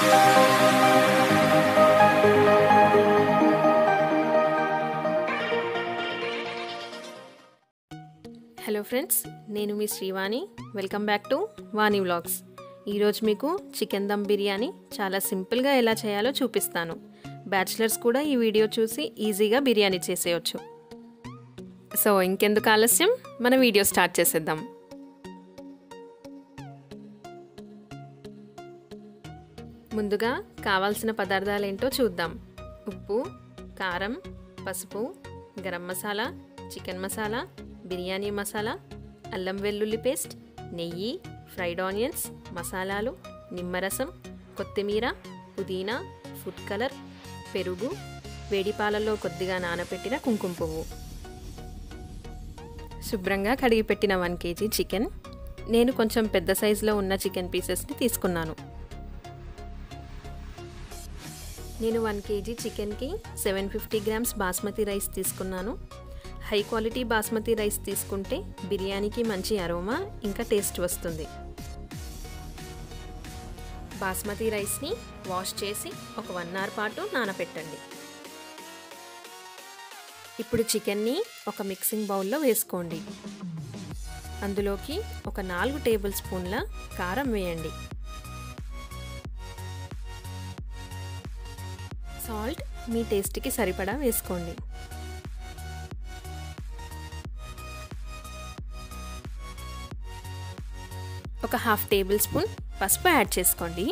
hello friends నేను మీ Srivani welcome back to Vani vlogs ఈరోజు మీకు చికెన్ దమ్ బిర్యానీ చాలా సింపుల్గా ఎలా చేయాలో చూపిస్తాను బ్యాచిలర్స్ కూడా ఈ వీడియో చూసి ఈజీగా బిర్యానీ చేసేయచ్చు సో ఇంకెందుకు ఆలస్యం మన వీడియో స్టార్ట్ చేసేద్దాం ముందుగా కావాల్సిన పదార్థాలు ఏంటో చూద్దాం ఉప్పు కారం పసుపు గరం మసాలా చికెన్ మసాలా బిర్యానీ మసాలా అల్లం వెల్లుల్లి పేస్ట్ నెయ్యి ఫ్రైడ్ ఆనియన్స్ మసాలాలు నిమ్మరసం కొత్తిమీర పుదీనా ఫుడ్ కలర్ పెరుగు వేడి పాలల్లో కొద్దిగా నానబెట్టిన కుంకుమ పువ్వు శుభ్రంగా కడిగి పెట్టిన వన్ కేజీ చికెన్ నేను కొంచెం పెద్ద సైజులో ఉన్న చికెన్ పీసెస్ని తీసుకున్నాను నేను వన్ కేజీ చికెన్కి seven fifty grams basmati rice తీసుకున్నాను హై క్వాలిటీ బాస్మతి రైస్ తీసుకుంటే బిర్యానీకి మంచి అరోమా ఇంకా టేస్ట్ వస్తుంది బాస్మతి రైస్ని వాష్ చేసి ఒక వన్ అవర్ పాటు నానబెట్టండి ఇప్పుడు చికెన్ని ఒక మిక్సింగ్ బౌల్లో వేసుకోండి అందులోకి ఒక నాలుగు టేబుల్ స్పూన్ల కారం వేయండి సాల్ట్ మీ టేస్ట్కి సరిపడా వేసుకోండి ఒక హాఫ్ టేబుల్ స్పూన్ పసుపు యాడ్ చేసుకోండి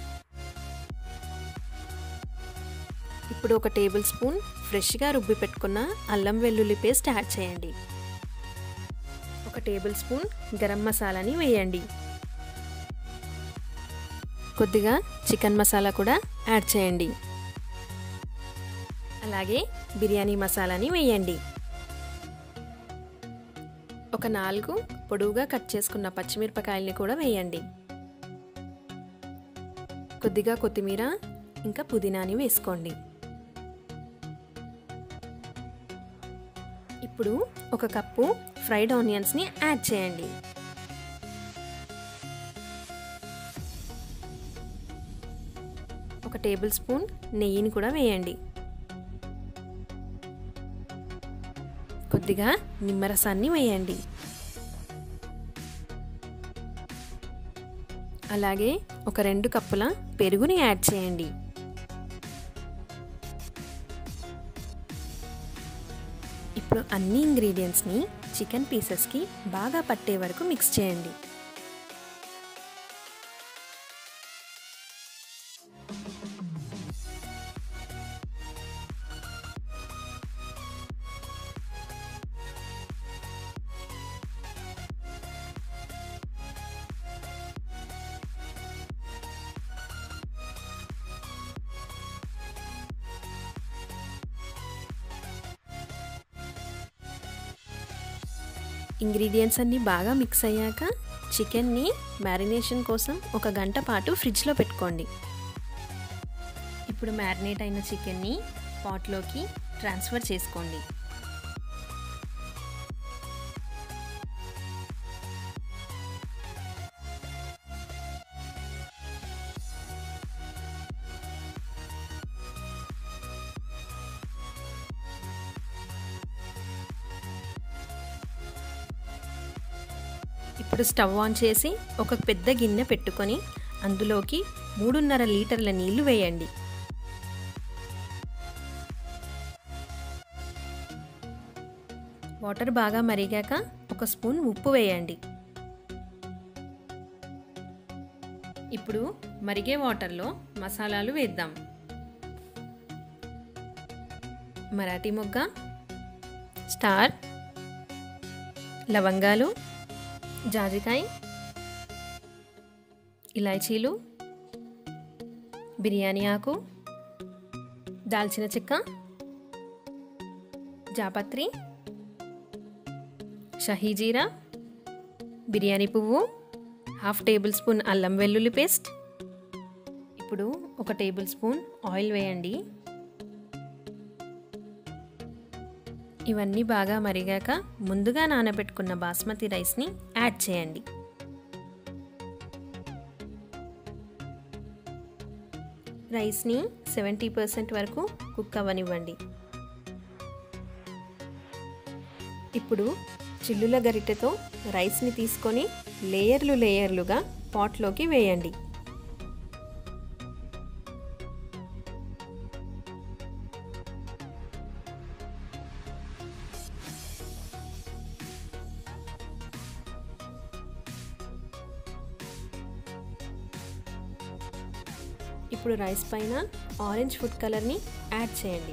ఇప్పుడు ఒక టేబుల్ స్పూన్ ఫ్రెష్గా రుబ్బి పెట్టుకున్న అల్లం వెల్లుల్లి పేస్ట్ యాడ్ చేయండి ఒక టేబుల్ స్పూన్ గరం మసాలాని వేయండి కొద్దిగా చికెన్ మసాలా కూడా యాడ్ చేయండి అలాగే బిర్యానీ మసాలాని వేయండి ఒక నాలుగు పొడవుగా కట్ చేసుకున్న పచ్చిమిరపకాయల్ని కూడా వేయండి కొద్దిగా కొత్తిమీర ఇంకా పుదీనాని వేసుకోండి ఇప్పుడు ఒక కప్పు ఫ్రైడ్ ఆనియన్స్ని యాడ్ చేయండి ఒక టేబుల్ స్పూన్ నెయ్యిని కూడా వేయండి కొద్దిగా నిమ్మరసాన్ని వేయండి అలాగే ఒక రెండు కప్పుల పెరుగుని యాడ్ చేయండి ఇప్పుడు అన్ని ఇంగ్రీడియంట్స్ని చికెన్ పీసెస్కి బాగా పట్టే వరకు మిక్స్ చేయండి ఇంగ్రీడియంట్స్ అన్నీ బాగా మిక్స్ అయ్యాక చికెన్ని మ్యారినేషన్ కోసం ఒక గంట పాటు ఫ్రిడ్జ్లో పెట్టుకోండి ఇప్పుడు మ్యారినేట్ అయిన చికెన్ని పాట్లోకి ట్రాన్స్ఫర్ చేసుకోండి ఇప్పుడు స్టవ్ ఆన్ చేసి ఒక పెద్ద గిన్నె పెట్టుకొని అందులోకి మూడున్నర లీటర్ల నీళ్లు వేయండి వాటర్ బాగా మరిగాక ఒక స్పూన్ ఉప్పు వేయండి ఇప్పుడు మరిగే వాటర్లో మసాలాలు వేద్దాం మరాఠీ మొగ్గ స్టార్ లవంగాలు జాజికాయ ఇలాచీలు బిర్యానీ ఆకు దాల్చిన చెక్క జాపత్రి షహీజీరా బిర్యానీ పువ్వు హాఫ్ టేబుల్ స్పూన్ అల్లం వెల్లుల్లి పేస్ట్ ఇప్పుడు ఒక టేబుల్ స్పూన్ ఆయిల్ వేయండి ఇవన్నీ బాగా మరిగాక ముందుగా నానబెట్టుకున్న బాస్మతి రైస్ని యాడ్ చేయండి రైస్ని సెవెంటీ పర్సెంట్ వరకు కుక్ అవ్వనివ్వండి ఇప్పుడు చిల్లుల గరిటెతో రైస్ని తీసుకొని లేయర్లు లేయర్లుగా పాట్లోకి వేయండి ఇప్పుడు రైస్ పైన ఆరెంజ్ ఫుడ్ కలర్ని యాడ్ చేయండి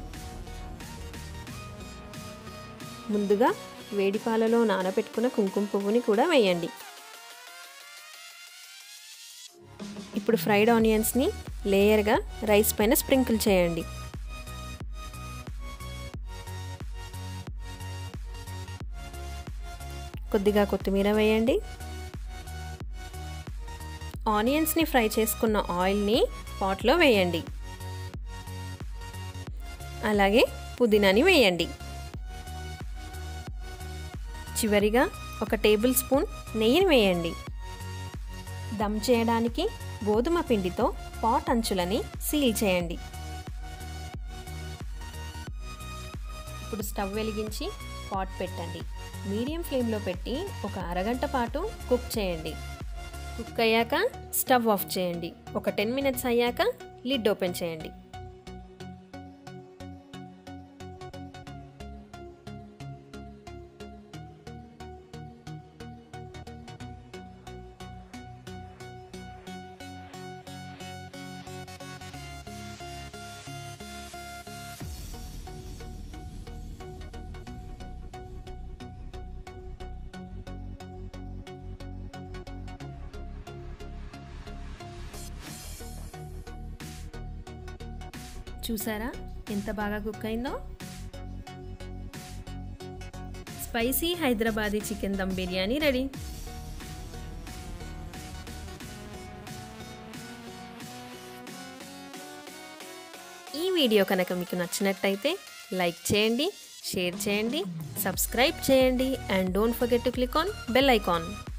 ముందుగా వేడి పాలలో నానబెట్టుకున్న కుంకుమ పువ్వుని కూడా వేయండి ఇప్పుడు ఫ్రైడ్ ఆనియన్స్ని లేయర్గా రైస్ పైన స్ప్రింకిల్ చేయండి కొద్దిగా కొత్తిమీర వేయండి ఆనియన్స్ని ఫ్రై చేసుకున్న ఆయిల్ని పాట్లో వేయండి అలాగే పుదీనాని వేయండి చివరిగా ఒక టేబుల్ స్పూన్ నెయ్యిని వేయండి దమ్ చేయడానికి గోధుమ పిండితో పాట్ అంచులని సీల్ చేయండి ఇప్పుడు స్టవ్ వెలిగించి పాట్ పెట్టండి మీడియం ఫ్లేమ్లో పెట్టి ఒక అరగంట పాటు కుక్ చేయండి కుక్ అయ్యాక స్టవ్ ఆఫ్ చేయండి ఒక టెన్ మినిట్స్ అయ్యాక లిడ్ ఓపెన్ చేయండి చూసారా ఎంత బాగా కుక్ అయిందో spicy Hyderabadi chicken dum biryani ready ఈ వీడియో కనుక మీకు నచ్చినట్టయితే లైక్ చేయండి షేర్ చేయండి సబ్స్క్రైబ్ చేయండి and don't forget to click on bell icon